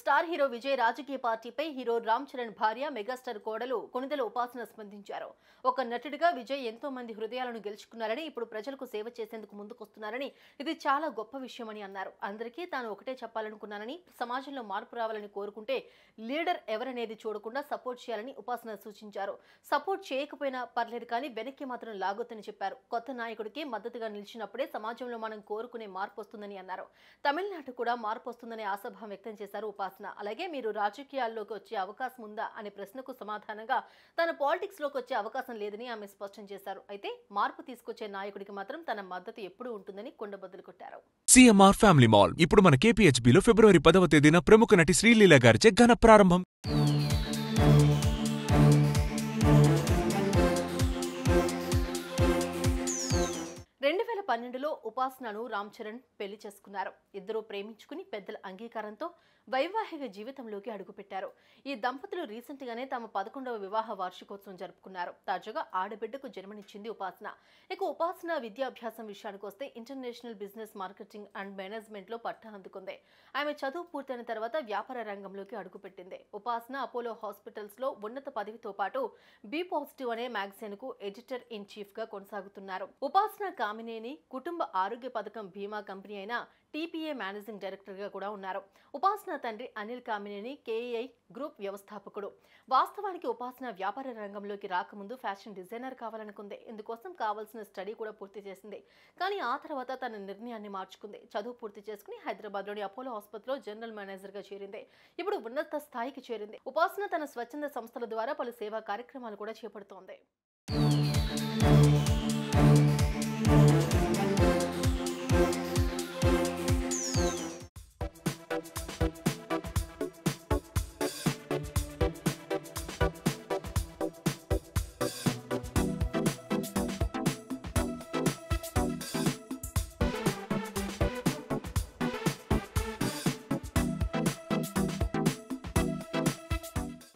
star hero Vijay రాజకీయ పార్టీపై hero Ram Charan భార్య మెగాస్టార్ కోడలు కొణిదెల ఉపాసన స్పందించారు ఒక నటుడిగా విజయ్ ఎంతో మంది హృదయాలను గెలుచుకున్నారని ఇప్పుడు ప్రజలకు సేవ చేసేందుకు ముందుకొస్తున్నారని ఇది చాలా గొప్ప విషయమని అన్నారు అందరికీ తాను ఒకటే చెప్పాలనుకున్నానని సమాజంలో మార్పు రావాలని కోరుకుంటే లీడర్ ఎవరనేది చూడకుండా సపోర్ట్ చేయాలని ఉపాసన సూచించారు సపోర్ట్ చేయకపోయినా పర్లేదు కానీ వెనక్కి మాత్రం లాగొద్దని చెప్పారు కొత్త నాయకుడికి మద్దతుగా నిలిచినప్పుడే సమాజంలో మనం కోరుకునే మార్పు వస్తుందని అన్నారు తమిళనాడు కూడా మార్పు వస్తుందనే ఆశాభావం వ్యక్తం చేశారు ఉపాసన అలాగే మీరు రాజకీయాల్లోకి వచ్చే అవకాశం ఉందా అనే ప్రశ్నకు సమాధానంగా తన పాలిటిక్స్ లోకి వచ్చే అవకాశం లేదని ఆమె స్పష్టం చేశారు అయితే మార్పు తీసుకొచ్చే నాయకుడికి మాత్రం తన మద్దతు ఎప్పుడూ ఉంటుందని కొండబద్దలు కొట్టారు సిఎంఆర్ ఫ్యామిలీ మాల్ ఇప్పుడు మన కేపీహెచ్బిలో ఫిబ్రవరి పదవ తేదీన ప్రముఖ నటి శ్రీలీల గారిచే ఘన ప్రారంభం రెండు వేల పన్నెండులో ఉపాసనను రామ్ చరణ్ పెళ్లి చేసుకున్నారు ఇద్దరూ ప్రేమించుకుని పెద్దల అంగీకారంతో వైవాహిక జీవితంలోకి అడుగుపెట్టారు ఈ దంపతులు రీసెంట్ గానే తమ పదకొండవ వివాహ వార్షికోత్సవం జరుపుకున్నారు తాజాగా ఆడబిడ్డకు జన్మనిచ్చింది ఉపాసన ఇక ఉపాసన విద్యాభ్యాసం విషయానికి వస్తే international business marketing and management లో పట్టా అందుకుంది ఆమె చదువు పూర్తయిన తర్వాత వ్యాపార రంగంలోకి అడుగుపెట్టింది ఉపాసన అపోలో హాస్పిటల్స్ లో ఉన్నత పదవితో పాటు బి పాజిటివ్ అనే మ్యాగజైన్ కు ఎడిటర్ ఇన్ చీఫ్ గా కొనసాగుతున్నారు ఉపాసన కామినేని కుటుంబ ఆరోగ్య పథకం బీమా కంపెనీ అయిన టీపీఏ మేనేజింగ్ డైరెక్టర్ గా కూడా ఉన్నారు ఉపాసన తండ్రి అనిల్ కామినేని కేఐ గ్రూప్ వ్యవస్థాపకుడు వాస్తవానికి ఉపాసన వ్యాపార రంగంలోకి రాకముందు ఫ్యాషన్ డిజైనర్ కావాలనుకుంది ఇందుకోసం కావాల్సిన స్టడీ కూడా పూర్తి చేసింది కానీ ఆ తర్వాత తన నిర్ణయాన్ని మార్చుకుంది చదువు పూర్తి చేసుకుని హైదరాబాద్లోని అపోలో ఆసుపత్రిలో జనరల్ మేనేజర్ గా చేరింది ఇప్పుడు ఉన్నత స్థాయికి చేరింది ఉపాసన తన స్వచ్ఛంద సంస్థల ద్వారా పలు సేవా కార్యక్రమాలు కూడా చేపడుతోంది